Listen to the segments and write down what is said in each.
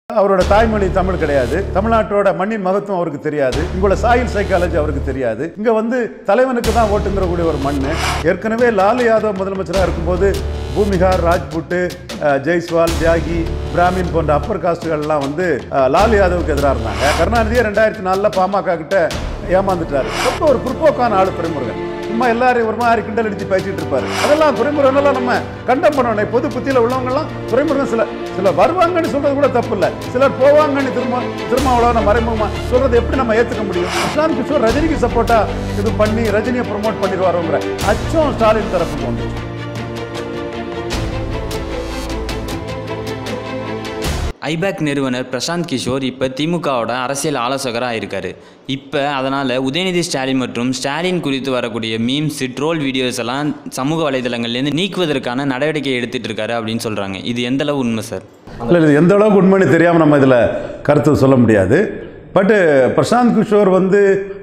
அவரோட தாய்மொழி தமிழ் கிடையாது தமிழ்நாட்டோட மண்ணின் மகத்துவம் அவருக்கு தெரியாது இங்குள்ள சாயில் சைக்காலஜி அவருக்கு தெரியாது இங்க வந்து தலைவனுக்கு தான் ஓட்டுங்கிறக்கூடிய ஒரு மண் ஏற்கனவே லாலு யாதவ் முதலமைச்சராக இருக்கும்போது பூமிகார் ராஜ்புட்டு அஹ், ஜெய்ஸ்வால் தியாகி பிராமின் போன்ற அப்பர் காஸ்டுகள்லாம் வந்து அஹ், லாலு யாதவுக்கு எதிராக இருந்தாங்க கருணாநிதியே ரெண்டாயிரத்தி நாலில் பாமக கிட்ட ஏமாந்துட்டாரு ரொம்ப ஒரு பிற்போக்கான ஆளு துறைமுருகன் சும்மா எல்லாரும் ஒரு மாதிரி கிண்டல் அடிச்சு பேசிட்டு இருப்பாரு அதெல்லாம் துறைமுருகன் எல்லாம் நம்ம கண்டம் பண்ணணும் பொது புத்தியில உள்ளவங்க எல்லாம் துறைமுருகன் சில சில வருவாங்கன்னு சொல்றது கூட தப்பு இல்ல சிலர் போவாங்கன்னு திரும்ப திரும்ப அவ்வளோ மறைமுகமா சொல்றது எப்படி நம்ம ஏத்துக்க முடியும் பிரசாந்த் கிஷோர் ரஜினிக்கு சப்போர்ட்டா இது பண்ணி ரஜினியை ப்ரொமோட் பண்ணிடுவாருங்கிற அச்சம் ஸ்டாலின் தரப்புக்கு வந்து ஐபேக் நிறுவனர் பிரசாந்த் கிஷோர் இப்போ திமுகவோட அரசியல் ஆலோசகராக இருக்கார் இப்போ அதனால் உதயநிதி ஸ்டாலின் மற்றும் ஸ்டாலின் குறித்து வரக்கூடிய மீம்ஸ் ட்ரோல் வீடியோஸ் எல்லாம் சமூக வலைதளங்கள்லேருந்து நீக்குவதற்கான நடவடிக்கை எடுத்துட்டு இருக்காரு அப்படின்னு சொல்கிறாங்க இது எந்த அளவு உண்மை சார் இல்லை இது எந்த அளவுக்கு உண்மைன்னு தெரியாமல் நம்ம இதில் கருத்து சொல்ல முடியாது பட்டு பிரசாந்த் கிஷோர் வந்து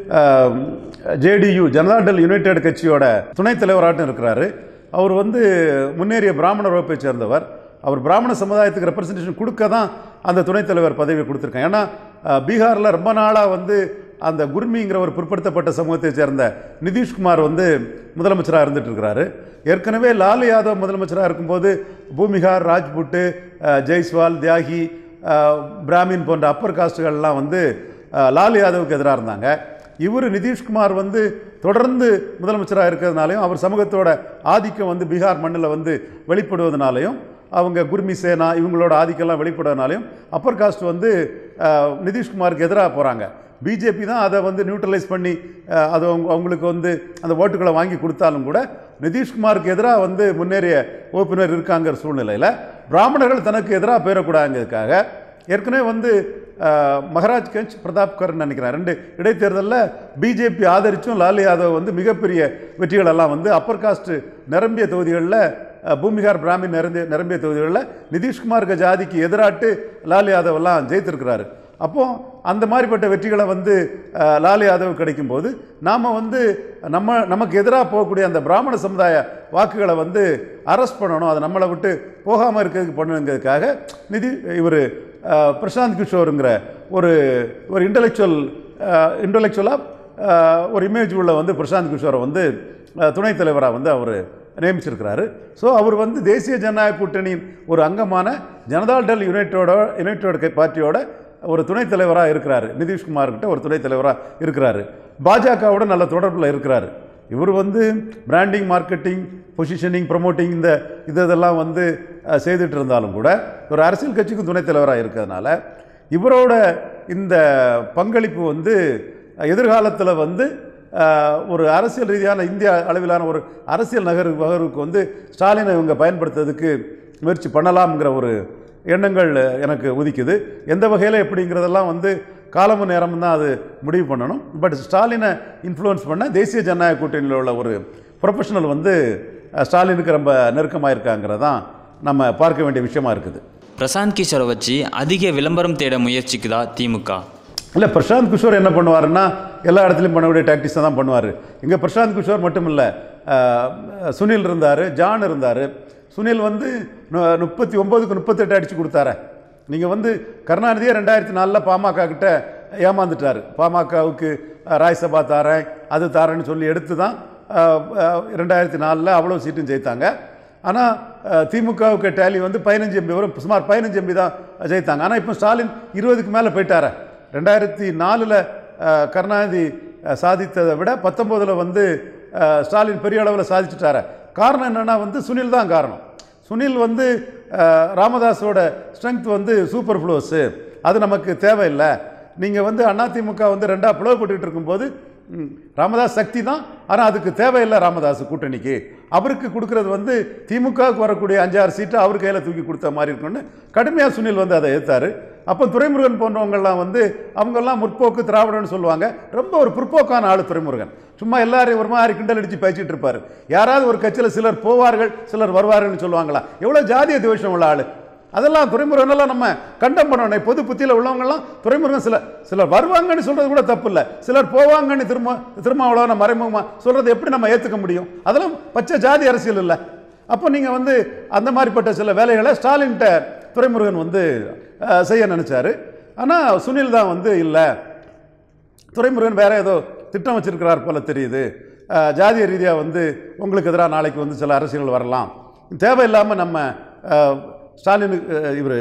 ஜேடியு ஜனதாதள் யுனைடெட் கட்சியோட துணைத் தலைவராட்டும் இருக்கிறாரு அவர் வந்து முன்னேறிய பிராமண வகுப்பை சேர்ந்தவர் அவர் பிராமண சமுதாயத்துக்கு ரெப்ரசன்டேஷன் கொடுக்க தான் அந்த துணைத் தலைவர் பதவி கொடுத்துருக்காங்க ஏன்னா அஹ், பீகாரில் ரொம்ப நாளாக வந்து அந்த குர்மிங்கிற ஒரு பிற்படுத்தப்பட்ட சமூகத்தை சேர்ந்த நிதிஷ்குமார் வந்து முதலமைச்சராக இருந்துட்டு இருக்கிறாரு ஏற்கனவே லாலு யாதவ் முதலமைச்சராக இருக்கும்போது பூமிகார் ராஜ்புட்டு அஹ், ஜெய்ஸ்வால் தியாகி அஹ், பிராமின் போன்ற அப்பர் காஸ்டுகள்லாம் வந்து அஹ், லாலு யாதவுக்கு எதிராக இருந்தாங்க இவர் நிதிஷ்குமார் வந்து தொடர்ந்து முதலமைச்சராக இருக்கிறதுனாலையும் அவர் சமூகத்தோட ஆதிக்கம் வந்து பீகார் மண்ணில் வந்து வெளிப்படுவதனாலையும் அவங்க குர்மி சேனா இவங்களோட ஆதிக்கம்லாம் வெளிப்படுவதனாலையும் அப்பர் காஸ்ட் வந்து அஹ், நிதிஷ்குமாருக்கு எதிராக போகிறாங்க பிஜேபி தான் அதை வந்து நியூட்ரலைஸ் பண்ணி அஹ், அது அவங்க அவங்களுக்கு வந்து அந்த ஓட்டுகளை வாங்கி கொடுத்தாலும் கூட நிதிஷ்குமாருக்கு எதிராக வந்து முன்னேறிய உறுப்பினர் இருக்காங்கிற சூழ்நிலையில் பிராமணர்கள் தனக்கு எதிராக போயிடக்கூடாதுங்கிறதுக்காக ஏற்கனவே வந்து அஹ், மகாராஜ்கஞ்ச் பிரதாப்கர்னு நினைக்கிறேன் ரெண்டு இடைத்தேர்தலில் பிஜேபி ஆதரிச்சும் லாலு யாதவ் வந்து மிகப்பெரிய வெற்றிகளெல்லாம் வந்து அப்பர் காஸ்ட் நிரம்பிய தொகுதிகளில் அஹ், பூமிகார் பிராமின் நிரம்பிய நிரம்பிய தொகுதிகளில் நிதிஷ்குமாருக்கு ஜாதிக்கு எதிராட்டு லாலு யாதவ் எல்லாம் ஜெயித்திருக்கிறாரு அப்போ அந்த மாதிரிப்பட்ட வெற்றிகளை வந்து அஹ், லாலு யாதவ் கிடைக்கும்போது நாம் வந்து நம்ம நமக்கு எதிராக போகக்கூடிய அந்த பிராமண சமுதாய வாக்குகளை வந்து அரெஸ்ட் பண்ணணும் அதை நம்மளை விட்டு போகாமல் இருக்கிறதுக்கு பண்ணணுங்கிறதுக்காக நிதி இவர் பிரசாந்த் கிஷோருங்கிற ஒரு ஒரு இன்டலெக்சுவல் இன்டலெக்சுவலாக ஒரு இமேஜ் உள்ள வந்து பிரசாந்த் கிஷோரை வந்து அஹ், துணைத் தலைவராக வந்து அவர் நியமிச்சிருக்கிறாரு ஸோ அவர் வந்து தேசிய ஜனநாயக கூட்டணியின் ஒரு அங்கமான ஜனதாதள் யுனைட்டோட யுனைடெட் பார்ட்டியோட ஒரு துணைத் தலைவராக இருக்கிறாரு நிதிஷ்குமார்கிட்ட ஒரு துணைத் தலைவராக இருக்கிறாரு பாஜகவோட நல்ல தொடர்பில் இருக்கிறாரு இவர் வந்து பிராண்டிங் மார்க்கெட்டிங் பொசிஷனிங் ப்ரமோட்டிங் இந்த இது இதெல்லாம் வந்து அஹ், செய்துட்டு இருந்தாலும் கூட ஒரு அரசியல் கட்சிக்கும் துணைத் தலைவராக இருக்கிறதுனால இவரோட இந்த பங்களிப்பு வந்து எதிர்காலத்தில் வந்து அஹ், ஒரு அரசியல் ரீதியான இந்திய அளவிலான ஒரு அரசியல் நகர் நகருக்கு வந்து ஸ்டாலினை இவங்க பயன்படுத்துறதுக்கு முயற்சி பண்ணலாம்ங்கிற ஒரு எண்ணங்கள் எனக்கு உதிக்குது எந்த வகையில் எப்படிங்கிறதெல்லாம் வந்து காலமும் நேரமும் தான் அது முடிவு பண்ணணும் பட் ஸ்டாலினை இன்ஃப்ளூயன்ஸ் பண்ண தேசிய ஜனநாயக கூட்டணியில் உள்ள ஒரு ப்ரொஃபஷனல் வந்து அஹ், ஸ்டாலினுக்கு ரொம்ப நெருக்கமாக இருக்காங்கிறது தான் நம்ம பார்க்க வேண்டிய விஷயமா இருக்குது பிரசாந்த் கிஷோரை வச்சு அதிக விளம்பரம் தேட முயற்சிக்குதா திமுக இல்லை பிரசாந்த் கிஷோர் என்ன பண்ணுவாருன்னா எல்லா இடத்துலையும் பண்ணக்கூடிய டாக்டிக்ஸை தான் பண்ணுவார் இங்கே பிரசாந்த் கிஷோர் மட்டும் இல்லை சுனில் இருந்தார் ஜான் இருந்தார் சுனில் வந்து நு- முப்பத்தி ஒம்போதுக்கு முப்பத்தெட்டு அடித்து கொடுத்தாரு நீங்கள் வந்து கருணாநிதியே ரெண்டாயிரத்தி நாலில் பாமக கிட்ட ஏமாந்துட்டார் பாமகவுக்கு ராஜ்சபா தாரேன் அது தாரேன்னு சொல்லி எடுத்து தான் அஹ், அஹ், ரெண்டாயிரத்தி நாலில் அவ்வளோ சீட்டும் ஜெயித்தாங்க ஆனால் திமுகவுக்கு டேலி வந்து பதினஞ்சு எம்பி வரும் சுமார் பதினஞ்சு எம்பி தான் ஜெயித்தாங்க ஆனால் இப்போ ஸ்டாலின் இருபதுக்கு மேலே போயிட்டாரு ரெண்டாயிரத்தி நாலில் கருணாநிதி அஹ், சாதித்ததை விட பத்தொம்போதில் வந்து அஹ், ஸ்டாலின் பெரிய அளவில் சாதிச்சிட்டாரு காரணம் என்னென்னா வந்து சுனில் தான் காரணம் சுனில் வந்து அஹ், ராமதாஸோட ஸ்ட்ரென்த் வந்து சூப்பர் ஃப்ளோஸு அது நமக்கு தேவையில்லை நீங்கள் வந்து அதிமுக வந்து ரெண்டாக பிளவுபட்டுக்கிட்டு இருக்கும்போது ம், ராமதாஸ் சக்தி தான் ஆனால் அதுக்கு தேவையில்லை ராமதாஸ் கூட்டணிக்கு அவருக்கு கொடுக்கறது வந்து திமுகவுக்கு வரக்கூடிய அஞ்சாறு சீட்டை அவர் கையில் தூக்கி கொடுத்த மாதிரி இருக்கும்னு கடுமையாக சுனில் வந்து அதை எதிர்த்தாரு அப்போ துரைமுருகன் போன்றவங்கெல்லாம் வந்து அவங்கெல்லாம் முற்போக்கு திராவிடன்னு சொல்லுவாங்க ரொம்ப ஒரு பிற்போக்கான ஆளு துரைமுருகன் சும்மா எல்லாரையும் ஒரு மாதிரி கிண்டல் அடித்து பேசிட்டு இருப்பார் யாராவது ஒரு கட்சியில் சிலர் போவார்கள் சிலர் வருவார்கள்னு சொல்லுவாங்களா எவ்வளோ ஜாதிய துவேஷம் உள்ள ஆளு அதெல்லாம் துறைமுருகனெல்லாம் நம்ம கண்டம் பண்ணணும் பொது புத்தியில் உள்ளவங்கெல்லாம் துறைமுருகன் சில சிலர் வருவாங்கன்னு சொல்றது கூட தப்பு இல்லை சிலர் போவாங்கன்னு திரும்ப திரும்ப அவ்வளோ மறைமுகமாக சொல்றது எப்படி நம்ம ஏற்றுக்க முடியும் அதெல்லாம் பச்சை ஜாதி அரசியல் இல்லை அப்போ நீங்கள் வந்து அந்த மாதிரிப்பட்ட சில வேலைகளை ஸ்டாலின்கிட்ட துரைமுருகன் வந்து அஹ், செய்ய நினச்சாரு ஆனால் சுனில் தான் வந்து இல்லை துரைமுருகன் வேற ஏதோ திட்டம் வச்சிருக்கிறார் போல தெரியுது அஹ், ஜாதிய ரீதியாக வந்து உங்களுக்கு எதிராக நாளைக்கு வந்து சில அரசியல் வரலாம் தேவையில்லாமல் நம்ம அஹ், ஸ்டாலினுக்கு இவர்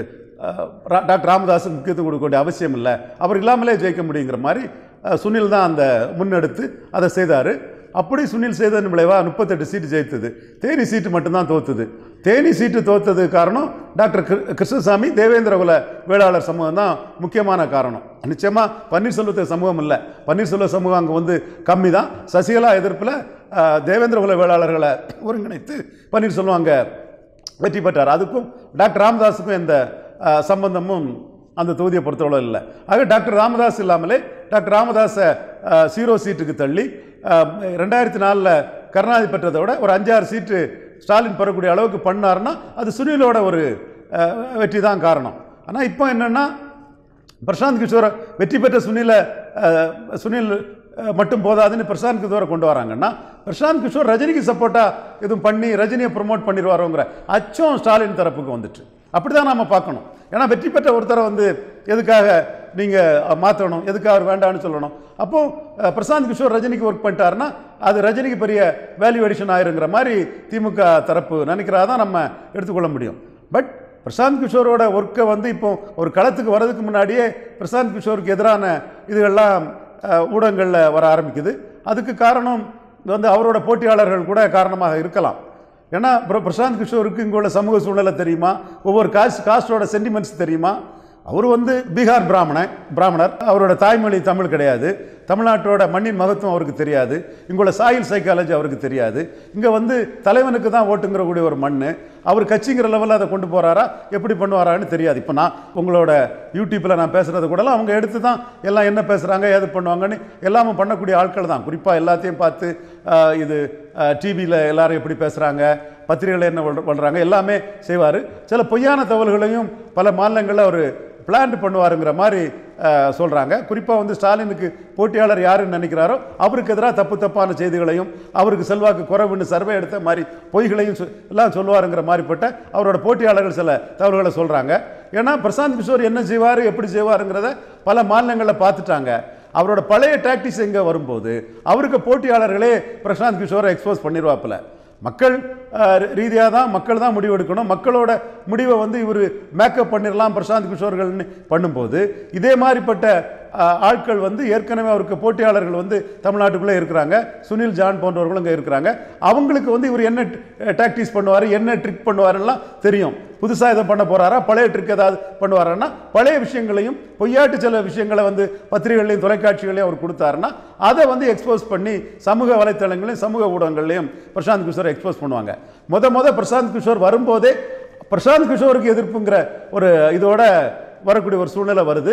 டாக்டர் ராமதாஸுக்கு முக்கியத்துவம் கொடுக்க வேண்டிய அவசியம் இல்லை அவர் இல்லாமலே ஜெயிக்க முடியுங்கிற மாதிரி அஹ், சுனில் தான் அந்த முன்னெடுத்து அதை செய்தார் அப்படி சுனில் செய்ததன் விளைவாக முப்பத்தெட்டு சீட்டு ஜெயித்தது தேனி சீட்டு மட்டும்தான் தோத்துது தேனி சீட்டு தோத்தது காரணம் டாக்டர் கிரு- கிருஷ்ணசாமி தேவேந்திர குல வேளாளர் சமூகம் தான் முக்கியமான காரணம் நிச்சயமாக பன்னீர்செல்வத்தை சமூகம் இல்லை பன்னீர்செல்வ சமூகம் அங்கே வந்து கம்மி தான் சசிகலா எதிர்ப்பில் அஹ், தேவேந்திர குல வேளாளர்களை ஒருங்கிணைத்து பன்னீர்செல்வம் அங்கே வெற்றி பெற்றார் அதுக்கும் டாக்டர் ராமதாஸுக்கும் எந்த அஹ், சம்பந்தமும் அந்த தொகுதியை பொறுத்தவரை இல்லை ஆக டாக்டர் ராமதாஸ் இல்லாமலே டாக்டர் ராமதாஸை அஹ், ஜீரோ சீட்டுக்கு தள்ளி அஹ், ரெண்டாயிரத்தி நாலில் கருணாநிதி பெற்றதை விட ஒரு அஞ்சாறு சீட்டு ஸ்டாலின் பெறக்கூடிய அளவுக்கு பண்ணாருன்னா அது சுனிலோட ஒரு அஹ், வெற்றி தான் காரணம் ஆனால் இப்போ என்னென்னா பிரசாந்த் கிஷோரை வெற்றி பெற்ற சுனில அஹ், சுனில் அஹ், மட்டும் போதாதுன்னு பிரசாந்த் கிஷோரை கொண்டு வராங்கன்னா பிரசாந்த் கிஷோர் ரஜினிக்கு சப்போர்ட்டாக எதுவும் பண்ணி ரஜினியை ப்ரொமோட் பண்ணிடுவாரோங்கிற அச்சம் ஸ்டாலின் தரப்புக்கு வந்துட்டு அப்படி தான் நாம் பார்க்கணும் ஏன்னா வெற்றி பெற்ற ஒருத்தரை வந்து எதுக்காக நீங்கள் மாற்றணும் எதுக்காக அவர் வேண்டாம்னு சொல்லணும் அப்போ அஹ், பிரசாந்த் கிஷோர் ரஜினிக்கு ஒர்க் பண்ணிட்டாருன்னா அது ரஜினிக்கு பெரிய வேல்யூ அடிஷன் ஆயிருங்கிற மாதிரி திமுக தரப்பு நினைக்கிறதா தான் நம்ம எடுத்துக்கொள்ள முடியும் பட் பிரசாந்த் கிஷோரோட ஒர்க்கை வந்து இப்போ ஒரு களத்துக்கு வர்றதுக்கு முன்னாடியே பிரசாந்த் கிஷோருக்கு எதிரான இதுகள்லாம் அஹ், ஊடகங்கள்ல வர ஆரம்பிக்குது அதுக்கு காரணம் வந்து அவரோட போட்டியாளர்கள் கூட காரணமாக இருக்கலாம் ஏன்னா பிர- பிரசாந்த் கிஷோருக்கு இங்கே உள்ள சமூக சூழ்நிலை தெரியுமா ஒவ்வொரு காஸ்ட் காஸ்டோட சென்டிமெண்ட்ஸ் தெரியுமா அவர் வந்து பீகார் பிராமணன் பிராமணர் அவரோட தாய்மொழி தமிழ் கிடையாது தமிழ்நாட்டோட மண்ணின் மகத்துவம் அவருக்கு தெரியாது இங்குள்ள சாயில் சைக்காலஜி அவருக்கு தெரியாது இங்கே வந்து தலைவனுக்கு தான் ஓட்டுங்கிற கூடிய ஒரு மண் அவர் கட்சிங்கிற லெவலில் அதை கொண்டு போகிறாரா எப்படி பண்ணுவாரான்னு தெரியாது இப்போ நான் உங்களோட யூடியூப்பில் நான் பேசுகிறது கூடலாம் அவங்க எடுத்து தான் எல்லாம் என்ன பேசுகிறாங்க ஏது பண்ணுவாங்கன்னு எல்லாமே பண்ணக்கூடிய ஆட்கள் தான் குறிப்பாக எல்லாத்தையும் பார்த்து ஆஹ், இது டிவியில் எல்லாரும் எப்படி பேசுகிறாங்க பத்திரிகையில் என்ன பண்ணுறாங்க எல்லாமே செய்வார் சில பொய்யான தகவல்களையும் பல மாநிலங்களில் அவர் பிளான் பண்ணுவாருங்கிற மாதிரி சொல்கிறாங்க குறிப்பாக வந்து ஸ்டாலினுக்கு போட்டியாளர் யாருன்னு நினைக்கிறாரோ அவருக்கு எதிராக தப்பு தப்பான செய்திகளையும் அவருக்கு செல்வாக்கு குறைவுன்னு சர்வே எடுத்த மாதிரி பொய்களையும் சொ- எல்லாம் சொல்லுவாருங்கிற மாதிரிப்பட்ட அவரோட போட்டியாளர்கள் சில தகவல்களை சொல்கிறாங்க ஏன்னா பிரசாந்த் கிஷோர் என்ன செய்வார் எப்படி செய்வாருங்கிறத பல மாநிலங்களில் பார்த்துட்டாங்க அவரோட பழைய டாக்டிக்ஸ் எங்கே வரும்போது அவருக்கு போட்டியாளர்களே பிரசாந்த் கிஷோரை எக்ஸ்போஸ் பண்ணிடுவாப்புல மக்கள் ரீதியாக தான் மக்கள் தான் முடிவு எடுக்கணும் மக்களோட முடிவை வந்து இவர் மேக்கப் பண்ணிடலாம் பிரசாந்த் கிஷோர்கள்னு பண்ணும்போது இதே மாதிரிப்பட்ட அஹ், ஆட்கள் வந்து ஏற்கனவே அவருக்கு போட்டியாளர்கள் வந்து தமிழ்நாட்டுக்குள்ளே இருக்கிறாங்க சுனில் ஜான் போன்றவர்களும் இங்கே இருக்கிறாங்க அவங்களுக்கு வந்து இவர் என்ன டாக்டிக்ஸ் பண்ணுவார் என்ன ட்ரிக் பண்ணுவாருலாம் தெரியும் புதுசாக இதை பண்ண போகிறாரா பழைய ட்ரிக் ஏதாவது பண்ணுவாருன்னா பழைய விஷயங்களையும் பொய்யாட்டு சில விஷயங்களை வந்து பத்திரிகைகளையும் தொலைக்காட்சிகளையும் அவர் கொடுத்தாருன்னா அதை வந்து எக்ஸ்போஸ் பண்ணி சமூக வலைத்தளங்களையும் சமூக ஊடகங்களையும் பிரசாந்த் கிஷோரை எக்ஸ்போஸ் பண்ணுவாங்க முத முத பிரசாந்த் கிஷோர் வரும்போதே பிரசாந்த் கிஷோருக்கு எதிர்ப்புங்கிற ஒரு இதோட வரக்கூடிய ஒரு சூழ்நிலை வருது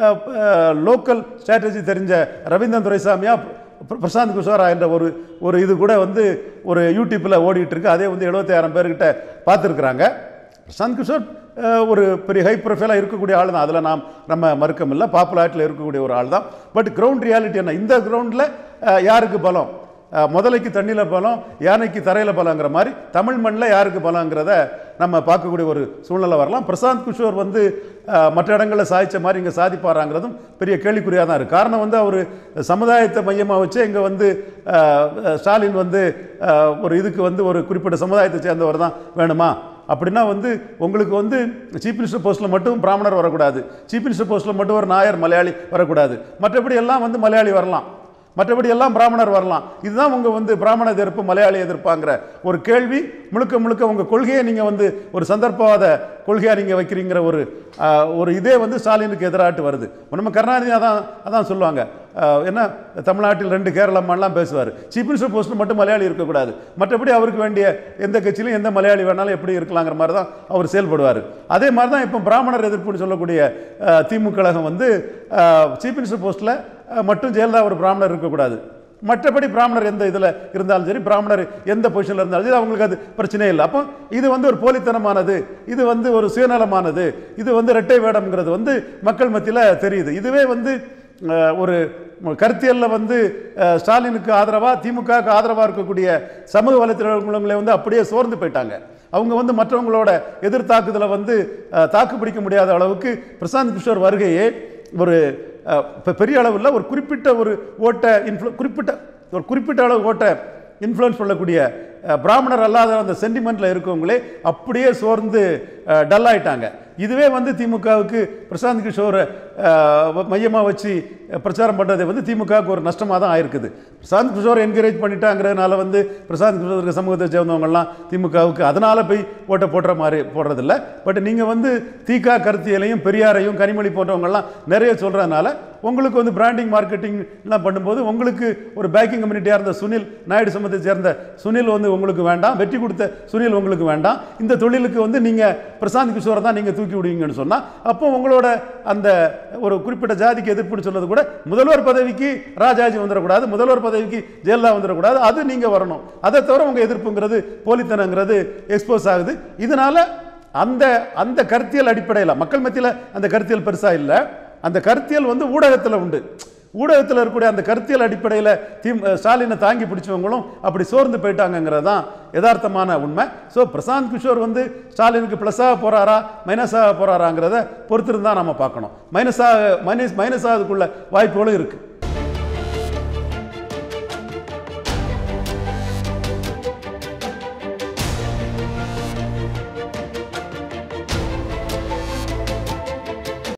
லோக்கல் ஸ்ட்ராட்டஜி தெரிஞ்ச ரவீந்திரன் துரைசாமியா பிர- பிரசாந்த் குஷோரா என்ற ஒரு ஒரு இது கூட வந்து ஒரு யூடியூப்பில் ஓடிட்டு இருக்கு அதே வந்து எழுபத்தாயிரம் பேர்கிட்ட பார்த்துருக்குறாங்க பிரசாந்த் கிஷோர் அஹ், ஒரு பெரிய ஹை ப்ரொஃபைலாக இருக்கக்கூடிய ஆள் தான் அதில் நாம் நம்ம மறுக்கம் இல்லை பாப்புலாரிட்டியில் இருக்கக்கூடிய ஒரு ஆள் தான் பட் கிரவுண்ட் ரியாலிட்டி என்ன இந்த கிரவுண்டில் யாருக்கு பலம் அஹ், முதலைக்கு தண்ணியில் பலம் யானைக்கு தரையில் பலங்கிற மாதிரி தமிழ் மண்ணில் யாருக்கு பலங்கிறத நம்ம பார்க்கக்கூடிய ஒரு சூழ்நிலை வரலாம் பிரசாந்த் கிஷோர் வந்து அஹ், மற்ற இடங்களில் சாதிச்ச மாதிரி இங்கே சாதிப்பாராங்கிறதும் பெரிய கேள்விக்குறியாக தான் இருக்குது காரணம் வந்து அவர் சமுதாயத்தை மையமாக வச்சு இங்கே வந்து அஹ், ஸ்டாலின் வந்து அஹ், ஒரு இதுக்கு வந்து ஒரு குறிப்பிட்ட சமுதாயத்தை சேர்ந்தவர் தான் வேணுமா அப்படின்னா வந்து உங்களுக்கு வந்து சீஃப் மினிஸ்டர் போஸ்ட்டில் மட்டும் பிராமணர் வரக்கூடாது சீஃப் மினிஸ்டர் போஸ்ட்டில் மட்டும் ஒரு நாயர் மலையாளி வரக்கூடாது மற்றபடி எல்லாம் வந்து மலையாளி வரலாம் மற்றபடி எல்லாம் பிராமணர் வரலாம் இதுதான் உங்கள் வந்து பிராமண எதிர்ப்பு மலையாளி எதிர்ப்பாங்கிற ஒரு கேள்வி முழுக்க முழுக்க உங்கள் கொள்கையை நீங்கள் வந்து ஒரு சந்தர்ப்பவாத கொள்கையாக நீங்கள் வைக்கிறீங்கிற ஒரு ஆஹ், ஒரு இதே வந்து ஸ்டாலினுக்கு எதிராட்டு வருது நம்ம கருணாநிதி அதான் அதான் சொல்லுவாங்க ஆஹ், என்ன தமிழ்நாட்டில் ரெண்டு கேரளம்மாலாம் பேசுவார் சீஃப் மினிஸ்டர் போஸ்ட்டில் மட்டும் மலையாளி இருக்கக்கூடாது மற்றபடி அவருக்கு வேண்டிய எந்த கட்சியிலும் எந்த மலையாளி வேணாலும் எப்படி இருக்கலாங்கிற மாதிரி தான் அவர் செயல்படுவார் அதே மாதிரி தான் இப்போ பிராமணர் எதிர்ப்புன்னு சொல்லக்கூடிய ஆஹ், திமுக கழகம் வந்து சீஃப் மினிஸ்டர் போஸ்ட்டில் மட்டும் ஜெயலலிதா ஒரு பிராமணர் இருக்கக்கூடாது மற்றபடி பிராமணர் எந்த இதில் இருந்தாலும் சரி பிராமணர் எந்த பொசிஷனில் இருந்தாலும் சரி அவங்களுக்கு அது பிரச்சனையே இல்லை அப்போ இது வந்து ஒரு போலித்தனமானது இது வந்து ஒரு சுயநலமானது இது வந்து இரட்டை வேடம்ங்கிறது வந்து மக்கள் மத்தியில் தெரியுது இதுவே வந்து அஹ், ஒரு கருத்தியலில் வந்து அஹ், ஸ்டாலினுக்கு ஆதரவாக திமுகவுக்கு ஆதரவாக இருக்கக்கூடிய சமூக வலைத்தளங்களை வந்து அப்படியே சோர்ந்து போயிட்டாங்க அவங்க வந்து மற்றவங்களோட எதிர்த்தாக்குதலை வந்து அஹ், தாக்கு பிடிக்க முடியாத அளவுக்கு பிரசாந்த் கிஷோர் வருகையே ஒரு அஹ், பெ- பெரிய அளவில் ஒரு குறிப்பிட்ட ஒரு ஓட்டை இன்ஃப்ளு குறிப்பிட்ட ஒரு குறிப்பிட்ட அளவு ஓட்டை இன்ஃப்ளூயன்ஸ் பண்ணக்கூடிய அஹ், பிராமணர் அல்லாத அந்த சென்டிமெண்ட்டில் இருக்கவங்களே அப்படியே சோர்ந்து டல் ஆயிட்டாங்க இதுவே வந்து திமுகவுக்கு பிரசாந்த் கிஷோர் மையமாக வச்சு அஹ், பிரச்சாரம் பண்ணுறது வந்து திமுகவுக்கு ஒரு நஷ்டமாக தான் ஆயிருக்குது பிரசாந்த் கிஷோர் என்கரேஜ் பண்ணிட்டாங்கிறதுனால வந்து பிரசாந்த் கிஷோர் சமூகத்தை சேர்ந்தவங்கலாம் திமுகவுக்கு அதனால் போய் ஓட்டை போடுற மாதிரி போடுறதில்ல பட் நீங்கள் வந்து தீகா கருத்தியலையும் பெரியாரையும் கனிமொழி போன்றவங்கலாம் நிறைய சொல்கிறதுனால உங்களுக்கு வந்து பிராண்டிங் மார்க்கெட்டிங் எல்லாம் பண்ணும்போது உங்களுக்கு ஒரு பேக்கிங் கம்யூனிட்டியாக இருந்த சுனில் நாயுடு சமூகத்தை சேர்ந்த சுனில் வந்து உங்களுக்கு வேண்டாம் வெற்றி கொடுத்த சுனில் உங்களுக்கு வேண்டாம் இந்த தொழிலுக்கு வந்து நீங்கள் பிரசாந்த் கிஷோரை தான் நீங்கள் தூக்கி விடுவீங்கன்னு சொன்னால் அப்போ உங்களோட அந்த ஒரு குறிப்பிட்ட ஜாதிக்கு எதிர்ப்புன்னு சொன்னது கூட முதல்வர் பதவிக்கு ராஜாஜி வந்துடக்கூடாது முதல்வர் பதவிக்கு ஜெயலலிதா வந்துடக்கூடாது அது நீங்கள் வரணும் அதை தவிர உங்கள் எதிர்ப்புங்கிறது போலித்தனங்கிறது எக்ஸ்போஸ் ஆகுது இதனால அந்த அந்த கருத்தியல் அடிப்படையில் மக்கள் மத்தியில் அந்த கருத்தியல் பெருசாக இல்லை அந்த கருத்தியல் வந்து ஊடகத்தில் உண்டு ஊடகத்தில் இருக்கக்கூடிய அந்த கருத்தியல் அடிப்படையில் தீம் ஸ்டாலினை தாங்கி பிடிச்சவங்களும் அப்படி சோர்ந்து போயிட்டாங்கங்கிறது தான் யதார்த்தமான உண்மை ஸோ பிரசாந்த் கிஷோர் வந்து ஸ்டாலினுக்கு ப்ளஸ்ஸாக போகிறாரா மைனஸாக போகிறாராங்கிறத பொறுத்திருந்தா நம்ம பார்க்கணும் மைனஸாக மைனஸ் மைனஸ் ஆகிறதுக்குள்ள வாய்ப்புகளும் இருக்குது